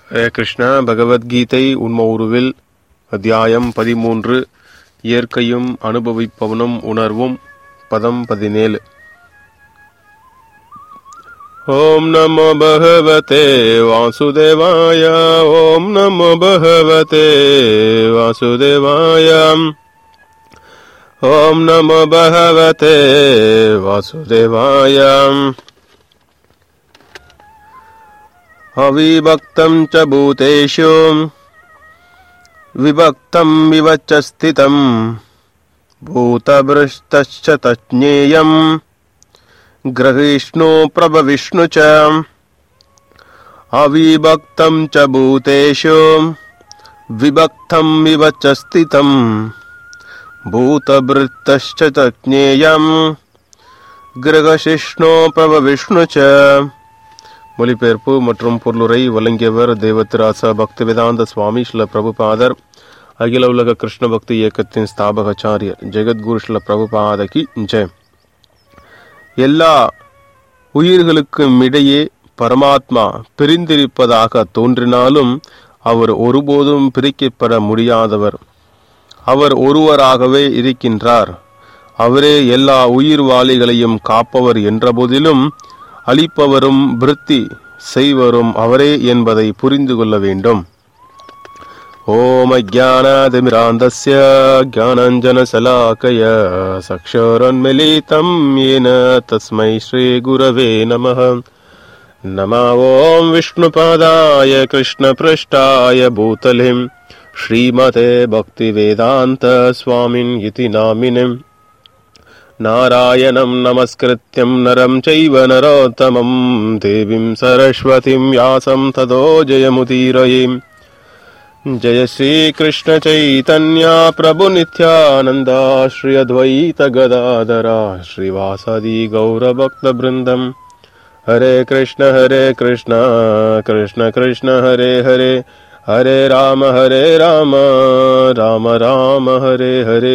ஹரே கிருஷ்ணா பகவத்கீதை உண்ம உருவில் அத்தியாயம் பதிமூன்று இயற்கையும் அனுபவிப்பவனும் உணர்வும் பதம் பதினேழு ஓம் நமோ பகவதே வாசுதேவாய ஓம் நமோ பகவதே வாசுதேவாய ஓம் நமோ பகவதே வாசுதேவாய अविभक्तं च भूतेषु विभक्तं विवच स्थितं भूतभृष्टश्च तज्ञेयम् ग्रहिष्णु प्रभविष्णु च अविभक्तं च भूतेषु विभक्तं विवच स्थितं भूतभृत्तश्च तज्ञेयम् கிரகசிஷ்ணோ பிரப விஷ்ணு ச மொழிபெயர்ப்பு மற்றும் பொருளுரை வழங்கியவர் தேவத்திராசா பக்திவேதாந்த சுவாமி ஸ்ல பிரபுபாதர் அகில உலக கிருஷ்ண பக்தி இயக்கத்தின் ஸ்தாபகாச்சாரியர் ஜெகத்குரு ஸ்ல பிரபுபாதகி ஜெய் எல்லா உயிர்களுக்கும் இடையே பரமாத்மா பிரிந்திருப்பதாக தோன்றினாலும் அவர் ஒருபோதும் பிரிக்கப்பட முடியாதவர் அவர் ஒருவராகவே இருக்கின்றார் அவரே எல்லா உயிர்வாளிகளையும் காப்பவர் என்றபோதிலும் அளிப்பவரும் விருத்தி செய்வரும் அவரே என்பதை புரிந்து கொள்ள வேண்டும் ஓம் அஜானாதிமிராந்தஸ்ய ஜானஞ்சனசலாக்கய சக்ஷோரன்மிலிதம் येन तस्मै श्रीगुरवे नमः नमा ॐ विष्णुपादाय कृष्णपृष्ठाय भूतलिम् श्रीमते भक्तिवेदान्त स्वामिन् इति नामिनिम् नारायणं नमस्कृत्यं नरं चैव नरोत्तमं देवीं सरस्वतीं व्यासं ततो जयमुदीरयेम् जय श्रीकृष्णचैतन्या प्रभुनित्यानन्दा श्री अद्वैतगदाधरा श्रीवासदि गौरभक्तवृन्दम् हरे कृष्ण हरे कृष्ण कृष्ण कृष्ण हरे हरे हरे राम हरे राम राम राम हरे हरे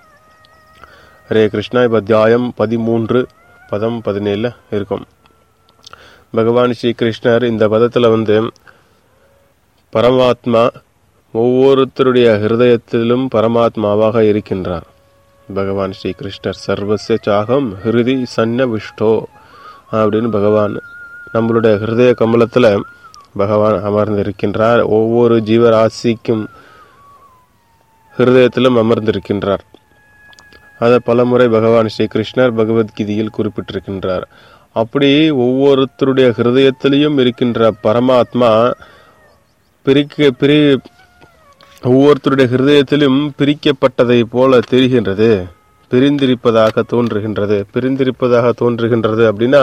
ஹரே கிருஷ்ணா இப்போ அத்தியாயம் பதிமூன்று பதம் பதினேழில் இருக்கும் பகவான் ஸ்ரீ கிருஷ்ணர் இந்த பதத்தில் வந்து பரமாத்மா ஒவ்வொருத்தருடைய ஹிருதயத்திலும் பரமாத்மாவாக இருக்கின்றார் பகவான் ஸ்ரீ கிருஷ்ணர் சர்வசிய சாகம் ஹிருதி சன்ன விஷ்டோ அப்படின்னு பகவான் நம்மளுடைய ஹிருதய கமலத்தில் பகவான் அமர்ந்திருக்கின்றார் ஒவ்வொரு ஜீவராசிக்கும் ஹிருதயத்திலும் அமர்ந்திருக்கின்றார் அதை பலமுறை பகவான் ஸ்ரீ கிருஷ்ணர் பகவத்கீதையில் குறிப்பிட்டிருக்கின்றார் அப்படி ஒவ்வொருத்தருடைய ஹிருதயத்திலையும் இருக்கின்ற பரமாத்மா பிரிக்க பிரி ஒவ்வொருத்தருடைய ஹிருதயத்திலும் பிரிக்கப்பட்டதை போல தெரிகின்றது பிரிந்திருப்பதாக தோன்றுகின்றது பிரிந்திருப்பதாக தோன்றுகின்றது அப்படின்னா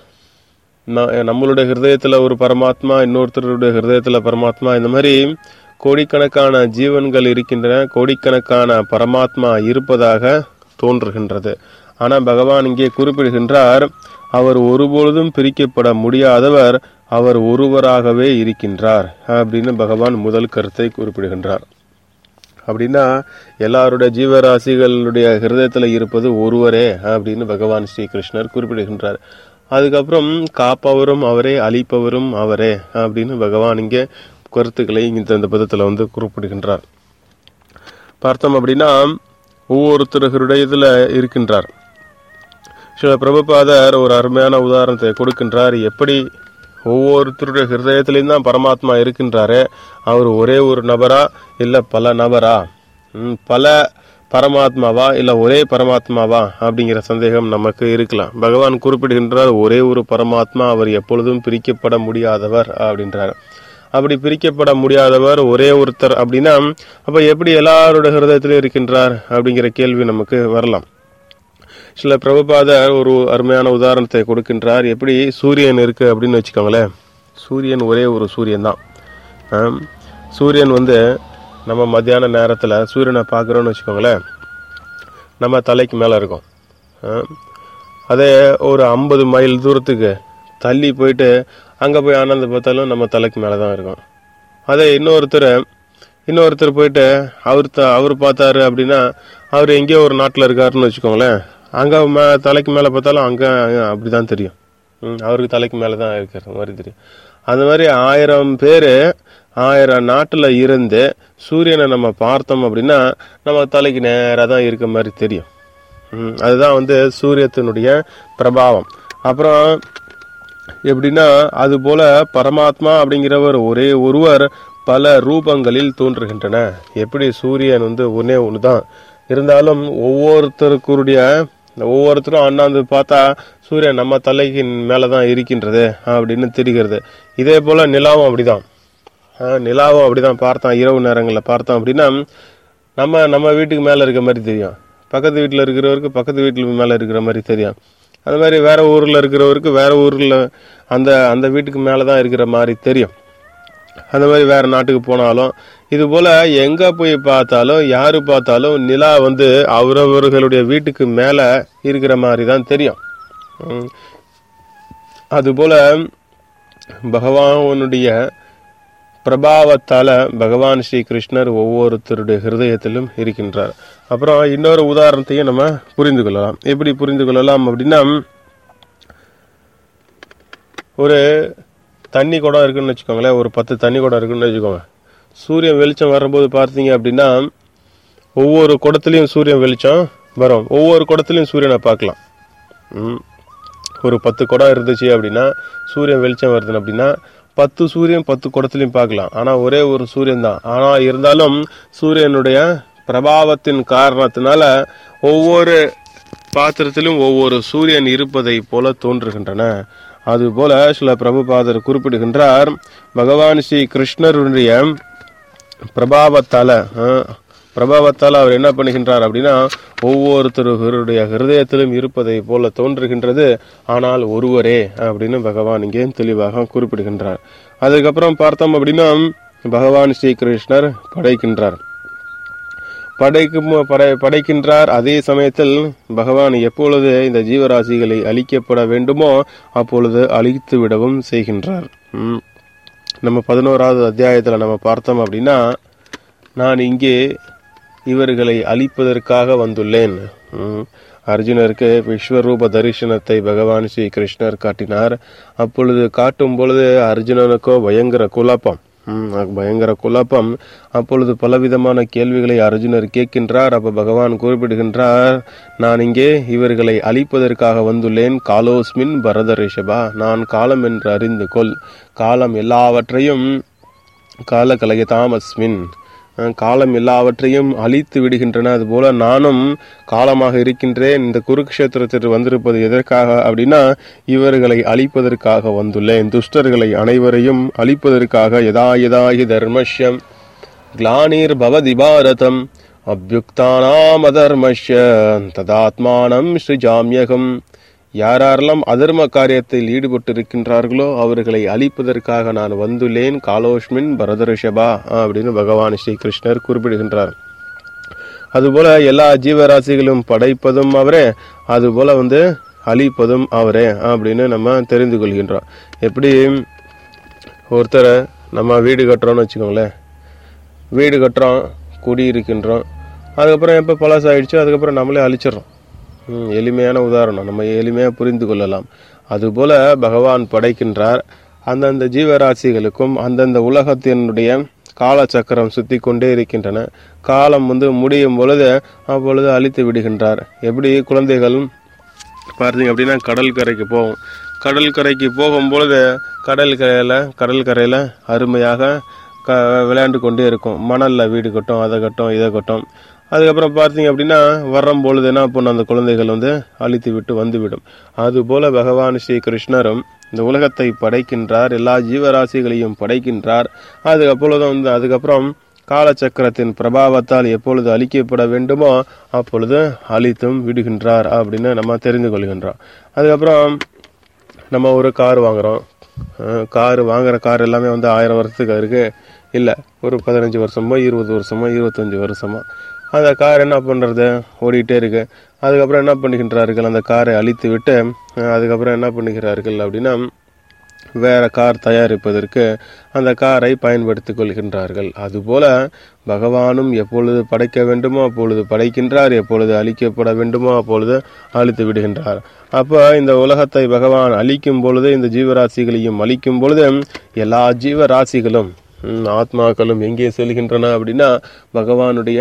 நம்மளுடைய ஹிருதயத்துல ஒரு பரமாத்மா இன்னொருத்தருடைய ஹிருதயத்துல பரமாத்மா இந்த மாதிரி கோடிக்கணக்கான ஜீவன்கள் இருக்கின்றன கோடிக்கணக்கான பரமாத்மா இருப்பதாக தோன்றுகின்றது ஆனால் பகவான் இங்கே குறிப்பிடுகின்றார் அவர் ஒருபொழுதும் பிரிக்கப்பட முடியாதவர் அவர் ஒருவராகவே இருக்கின்றார் அப்படின்னு பகவான் முதல் கருத்தை குறிப்பிடுகின்றார் அப்படின்னா எல்லாருடைய ஜீவராசிகளுடைய ஹிருதயத்தில் இருப்பது ஒருவரே அப்படின்னு பகவான் ஸ்ரீ கிருஷ்ணர் குறிப்பிடுகின்றார் அதுக்கப்புறம் காப்பவரும் அவரே அழிப்பவரும் அவரே அப்படின்னு பகவான் இங்கே கருத்துக்களை இந்த இந்த பதத்தில் வந்து குறிப்பிடுகின்றார் பார்த்தோம் அப்படின்னா ஒவ்வொருத்தருடைய இதில் இருக்கின்றார் சில பிரபுபாதர் ஒரு அருமையான உதாரணத்தை கொடுக்கின்றார் எப்படி ஒவ்வொருத்தருடைய ஹிருதயத்திலையும் தான் பரமாத்மா இருக்கின்றாரு அவர் ஒரே ஒரு நபரா இல்லை பல நபரா பல பரமாத்மாவா இல்லை ஒரே பரமாத்மாவா அப்படிங்கிற சந்தேகம் நமக்கு இருக்கலாம் பகவான் குறிப்பிடுகின்றார் ஒரே ஒரு பரமாத்மா அவர் எப்பொழுதும் பிரிக்கப்பட முடியாதவர் அப்படின்றார் அப்படி பிரிக்கப்பட முடியாதவர் ஒரே ஒருத்தர் அப்படின்னா அப்ப எப்படி எல்லாரோட ஹிருதயத்திலும் இருக்கின்றார் அப்படிங்கிற கேள்வி நமக்கு வரலாம் சில பிரபுபாதர் ஒரு அருமையான உதாரணத்தை கொடுக்கின்றார் எப்படி சூரியன் இருக்கு அப்படின்னு வச்சுக்கோங்களேன் சூரியன் ஒரே ஒரு சூரியன் தான் சூரியன் வந்து நம்ம மத்தியான நேரத்தில் சூரியனை பார்க்குறோன்னு வச்சுக்கோங்களேன் நம்ம தலைக்கு மேலே இருக்கும் அதே ஒரு ஐம்பது மைல் தூரத்துக்கு தள்ளி போயிட்டு அங்கே போய் ஆனந்த பார்த்தாலும் நம்ம தலைக்கு மேலே தான் இருக்கும் அதே இன்னொருத்தர் இன்னொருத்தர் போயிட்டு அவர் த அவர் பார்த்தாரு அப்படின்னா அவர் எங்கேயோ ஒரு நாட்டில் இருக்காருன்னு வச்சுக்கோங்களேன் அங்கே மே தலைக்கு மேலே பார்த்தாலும் அங்கே அப்படி தான் தெரியும் ம், அவருக்கு தலைக்கு மேலே தான் இருக்கிற மாதிரி தெரியும் அந்த மாதிரி ஆயிரம் பேர் ஆயிரம் நாட்டில் இருந்து சூரியனை நம்ம பார்த்தோம் அப்படின்னா நம்ம தலைக்கு நேராக தான் இருக்க மாதிரி தெரியும் ம், அதுதான் வந்து சூரியத்தினுடைய பிரபாவம் அப்புறம் எப்படின்னா அது போல பரமாத்மா அப்படிங்கிறவர் ஒரே ஒருவர் பல ரூபங்களில் தோன்றுகின்றன எப்படி சூரியன் வந்து ஒன்னே ஒன்று தான் இருந்தாலும் ஒவ்வொருத்தருக்குடைய ஒவ்வொருத்தரும் அண்ணாந்து பார்த்தா சூரியன் நம்ம தலைக்கு மேலே தான் இருக்கின்றது அப்படின்னு தெரிகிறது இதே போல நிலாவும் அப்படிதான் ஆஹ் நிலாவும் அப்படிதான் பார்த்தான் இரவு நேரங்களில் பார்த்தோம் அப்படின்னா நம்ம நம்ம வீட்டுக்கு மேலே இருக்க மாதிரி தெரியும் பக்கத்து வீட்டில் இருக்கிறவருக்கு பக்கத்து வீட்டில் மேலே இருக்கிற மாதிரி தெரியும் அது மாதிரி வேற ஊரில் இருக்கிறவருக்கு வேற ஊரில் அந்த அந்த வீட்டுக்கு மேலே தான் இருக்கிற மாதிரி தெரியும் அந்த மாதிரி வேற நாட்டுக்கு போனாலும் இது போல எங்க போய் பார்த்தாலும் யாரு பார்த்தாலும் நிலா வந்து அவரவர்களுடைய வீட்டுக்கு மேல இருக்கிற மாதிரி தான் தெரியும் உம். அதுபோல பகவானுடைய பிரபாவத்தால பகவான் ஸ்ரீ கிருஷ்ணர் ஒவ்வொருத்தருடைய ஹிருதயத்திலும் இருக்கின்றார் அப்புறம் இன்னொரு உதாரணத்தையும் நம்ம புரிந்து கொள்ளலாம் எப்படி புரிந்து கொள்ளலாம் அப்படின்னா ஒரு தண்ணி குடம் இருக்குன்னு வச்சுக்கோங்களேன் ஒரு பத்து தண்ணி குடம் இருக்குன்னு வச்சுக்கோங்க சூரியன் வெளிச்சம் வரும்போது பார்த்தீங்க அப்படின்னா ஒவ்வொரு குடத்துலையும் சூரியன் வெளிச்சம் வரும் ஒவ்வொரு குடத்துலையும் சூரியனை பார்க்கலாம் ம். ஒரு பத்து குடம் இருந்துச்சு அப்படின்னா சூரியன் வெளிச்சம் வருதுன்னு அப்படின்னா பத்து சூரியன் பத்து குடத்துலையும் பார்க்கலாம் ஆனால் ஒரே ஒரு சூரியன் தான் ஆனால் இருந்தாலும் சூரியனுடைய பிரபாவத்தின் காரணத்தினால ஒவ்வொரு பாத்திரத்திலும் ஒவ்வொரு சூரியன் இருப்பதை போல தோன்றுகின்றன அதுபோல சில பிரபுபாதர் குறிப்பிடுகின்றார் பகவான் ஸ்ரீ கிருஷ்ணருடைய பிரபாவத்தால அஹ், பிரபாவத்தால் அவர் என்ன பண்ணுகின்றார் அப்படின்னா ஒவ்வொருத்தருடைய ஹிருதயத்திலும் இருப்பதை போல தோன்றுகின்றது ஆனால் ஒருவரே அப்படின்னு பகவான் இங்கே தெளிவாக குறிப்பிடுகின்றார் அதுக்கப்புறம் பார்த்தோம் அப்படின்னா பகவான் ஸ்ரீ கிருஷ்ணர் படைக்கின்றார் படைக்கும் படை படைக்கின்றார் அதே சமயத்தில் பகவான் எப்பொழுது இந்த ஜீவராசிகளை அழிக்கப்பட வேண்டுமோ அப்பொழுது அழித்து விடவும் செய்கின்றார் ம். நம்ம பதினோராவது அத்தியாயத்தில் நம்ம பார்த்தோம் அப்படின்னா நான் இங்கே இவர்களை அழிப்பதற்காக வந்துள்ளேன் ம். அர்ஜுனருக்கு விஸ்வரூப தரிசனத்தை பகவான் ஸ்ரீ கிருஷ்ணர் காட்டினார் அப்பொழுது காட்டும் பொழுது அர்ஜுனனுக்கோ பயங்கர குழப்பம் ம், பயங்கர குழப்பம் அப்பொழுது பலவிதமான கேள்விகளை அர்ஜுனர் கேட்கின்றார் அப்ப பகவான் குறிப்பிடுகின்றார் நான் இங்கே இவர்களை அழிப்பதற்காக வந்துள்ளேன் காலோஸ்மின் பரத ரிஷபா நான் காலம் என்று அறிந்து கொள் காலம் எல்லாவற்றையும் கால கலகிதாமஸ்மின் அஹ் காலம் எல்லாவற்றையும் அழித்து விடுகின்றன அதுபோல நானும் காலமாக இருக்கின்றேன் இந்த குருக்ஷேத்திரத்திற்கு வந்திருப்பது எதற்காக அப்படின்னா இவர்களை அழிப்பதற்காக வந்துள்ளேன் துஷ்டர்களை அனைவரையும் அழிப்பதற்காக யதா யதாகி தர்மஷ்யம் கிளானிர் பவதி பாரதம் அபியுக்தானாம் அதர்மஷ்ய ததாத்மானம் ஸ்ரீஜாமியகம் யாரெல்லாம் அதர்ம காரியத்தில் ஈடுபட்டிருக்கின்றார்களோ அவர்களை அழிப்பதற்காக நான் வந்துள்ளேன் காலோஷ்மின் பரதரிஷபா அப்படின்னு பகவான் ஸ்ரீ கிருஷ்ணர் குறிப்பிடுகின்றார் அதுபோல எல்லா ஜீவராசிகளும் படைப்பதும் அவரே அதுபோல வந்து அழிப்பதும் அவரே அப்படின்னு நம்ம தெரிந்து கொள்கின்றோம் எப்படி ஒருத்தரை நம்ம வீடு கட்டுறோம்னு வச்சுக்கோங்களேன் வீடு கட்டுறோம் குடியிருக்கின்றோம் அதுக்கப்புறம் எப்போ பழசாயிடுச்சோ அதுக்கப்புறம் நம்மளே அழிச்சிடுறோம் ம், எளிமையான உதாரணம் நம்ம எளிமையாக புரிந்து கொள்ளலாம் அதுபோல பகவான் படைக்கின்றார் அந்தந்த ஜீவராசிகளுக்கும் அந்தந்த உலகத்தினுடைய காலச்சக்கரம் சுத்தி கொண்டே இருக்கின்றன காலம் வந்து முடியும் பொழுது அப்பொழுது அழித்து விடுகின்றார் எப்படி குழந்தைகள் பார்த்தீங்க அப்படின்னா கடல் கரைக்கு போகும் கடல் கரைக்கு போகும்பொழுது கடல் கரையில் கடல் கரையில் அருமையாக க விளையாண்டு கொண்டே இருக்கும் மணலில் வீடு கட்டும் அதை கட்டும் இதை கட்டும் அதுக்கப்புறம் பார்த்தீங்க அப்படின்னா வரும் பொழுது என்ன பண்ணும் அந்த குழந்தைகள் வந்து அழித்து விட்டு வந்துவிடும் அதுபோல பகவான் ஸ்ரீ கிருஷ்ணரும் இந்த உலகத்தை படைக்கின்றார் எல்லா ஜீவராசிகளையும் படைக்கின்றார் அது அப்பொழுது வந்து அதுக்கப்புறம் காலச்சக்கரத்தின் பிரபாவத்தால் எப்பொழுது அழிக்கப்பட வேண்டுமோ அப்பொழுது அழித்தும் விடுகின்றார் அப்படின்னு நம்ம தெரிந்து கொள்கின்றோம் அதுக்கப்புறம் நம்ம ஒரு கார் வாங்குறோம் கார் வாங்குற கார் எல்லாமே வந்து ஆயிரம் வருஷத்துக்கு இருக்கு இல்லை ஒரு பதினஞ்சு வருஷமோ இருபது வருஷமோ இருபத்தஞ்சு வருஷமோ அந்த கார் என்ன பண்ணுறது ஓடிட்டே இருக்கு அதுக்கப்புறம் என்ன பண்ணுகின்றார்கள் அந்த காரை அழித்து விட்டு அஹ், அதுக்கப்புறம் என்ன பண்ணுகிறார்கள் அப்படின்னா வேற கார் தயாரிப்பதற்கு அந்த காரை பயன்படுத்திக் கொள்கின்றார்கள் அதுபோல பகவானும் எப்பொழுது படைக்க வேண்டுமோ அப்பொழுது படைக்கின்றார் எப்பொழுது அழிக்கப்பட வேண்டுமோ அப்பொழுது அழித்து விடுகின்றார் அப்போ இந்த உலகத்தை பகவான் அழிக்கும் பொழுது இந்த ஜீவராசிகளையும் அழிக்கும் பொழுது எல்லா ஜீவராசிகளும் ம், ஆத்மாக்களும் எங்கே செல்கின்றன அப்படின்னா பகவானுடைய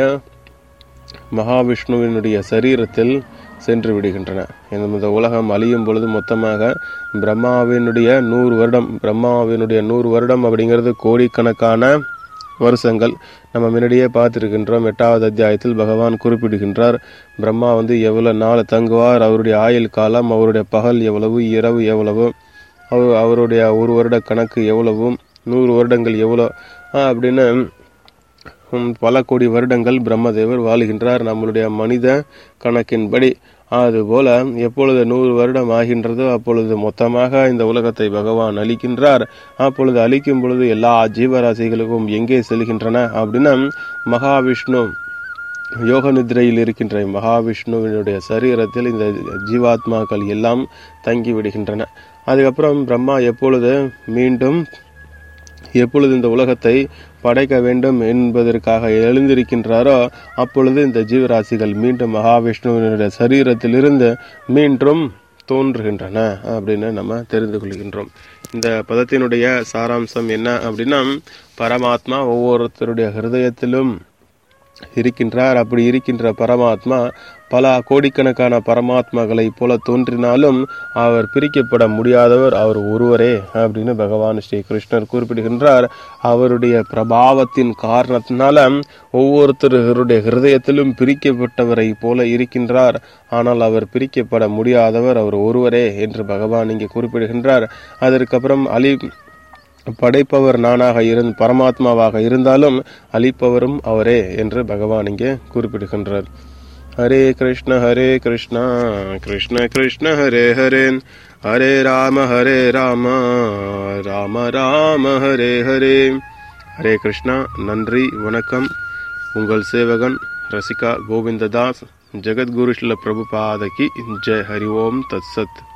மகாவிஷ்ணுவினுடைய சரீரத்தில் சென்று விடுகின்றன இந்த இந்த உலகம் அழியும் பொழுது மொத்தமாக பிரம்மாவினுடைய நூறு வருடம் பிரம்மாவினுடைய நூறு வருடம் அப்படிங்கிறது கோடிக்கணக்கான வருஷங்கள் நம்ம முன்னாடியே பார்த்துருக்கின்றோம் எட்டாவது அத்தியாயத்தில் பகவான் குறிப்பிடுகின்றார் பிரம்மா வந்து எவ்வளவு நாள் தங்குவார் அவருடைய ஆயுள் காலம் அவருடைய பகல் எவ்வளவு இரவு எவ்வளவு அவர் அவருடைய ஒரு வருட கணக்கு எவ்வளவு நூறு வருடங்கள் எவ்வளோ ஆஹ் அப்படின்னு ஹம், பல கோடி வருடங்கள் பிரம்மதேவர் வாழுகின்றார் நம்மளுடைய மனித கணக்கின்படி அதுபோல எப்பொழுது நூறு வருடம் ஆகின்றதோ அப்பொழுது மொத்தமாக இந்த உலகத்தை பகவான் அளிக்கின்றார் அப்பொழுது அளிக்கும் பொழுது எல்லா ஜீவராசிகளுக்கும் எங்கே செல்கின்றன அப்படின்னா மகாவிஷ்ணு யோக நித்ரையில் இருக்கின்ற மகாவிஷ்ணுவினுடைய சரீரத்தில் இந்த ஜீவாத்மாக்கள் எல்லாம் தங்கி விடுகின்றன அதுக்கப்புறம் பிரம்மா எப்பொழுது மீண்டும் எப்பொழுது இந்த உலகத்தை படைக்க வேண்டும் என்பதற்காக எழுந்திருக்கின்றாரோ அப்பொழுது இந்த ஜீவராசிகள் மீண்டும் மகாவிஷ்ணுவினுடைய சரீரத்திலிருந்து மீண்டும் தோன்றுகின்றன அப்படின்னு நம்ம தெரிந்து கொள்கின்றோம் இந்த பதத்தினுடைய சாராம்சம் என்ன அப்படின்னா பரமாத்மா ஒவ்வொருத்தருடைய ஹிருதயத்திலும் இருக்கின்றார் அப்படி இருக்கின்ற பரமாத்மா பல கோடிக்கணக்கான பரமாத்மாக்களை போல தோன்றினாலும் அவர் பிரிக்கப்பட முடியாதவர் அவர் ஒருவரே அப்படின்னு பகவான் ஸ்ரீ கிருஷ்ணர் குறிப்பிடுகின்றார் அவருடைய பிரபாவத்தின் காரணத்தினால ஒவ்வொருத்தருடைய ஹிருதயத்திலும் பிரிக்கப்பட்டவரை போல இருக்கின்றார் ஆனால் அவர் பிரிக்கப்பட முடியாதவர் அவர் ஒருவரே என்று பகவான் இங்கே குறிப்பிடுகின்றார் அதற்கப்புறம் அலி படைப்பவர் நானாக இருந் பரமாத்மாவாக இருந்தாலும் அளிப்பவரும் அவரே என்று பகவான் இங்கே குறிப்பிடுகின்றார் ஹரே கிருஷ்ண ஹரே கிருஷ்ணா கிருஷ்ண கிருஷ்ண ஹரே ஹரே ஹரே ராம ஹரே ராம ராம ராம ஹரே ஹரே ஹரே கிருஷ்ணா நன்றி வணக்கம் உங்கள் சேவகன் ரசிகா கோவிந்ததாஸ் ஜெகத்குரு ஸ்ரீல பிரபுபாதகி ஜெய் ஹரி ஓம் தத்சத்